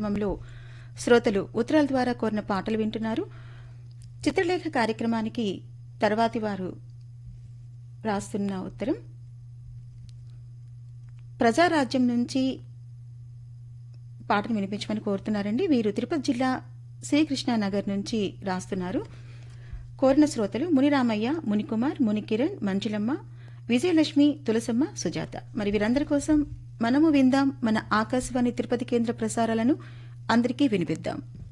కార్యక్రమంలో శ్రోతలు ఉత్తరాల ద్వారా కోరిన పాటలు వింటున్నారు చిత్రలేఖ కార్యక్రమానికి తర్వాతి వారు రాస్తున్న ఉత్తరం ప్రజారాజ్యం నుంచి పాటను వినిపించమని కోరుతున్నారండి వీరు తిరుపతి జిల్లా శ్రీకృష్ణానగర్ నుంచి రాస్తున్నారు కోరిన శ్రోతలు మునిరామయ్య మునికుమార్ మునికిరణ్ మంజులమ్మ విజయలక్ష్మి తులసమ్మ సుజాత మరి వీరందరి కోసం మనము విందాం మన ఆకాశవాణి తిరుపతి కేంద్ర ప్రసారాలను అందరికీ వినిపిద్దాం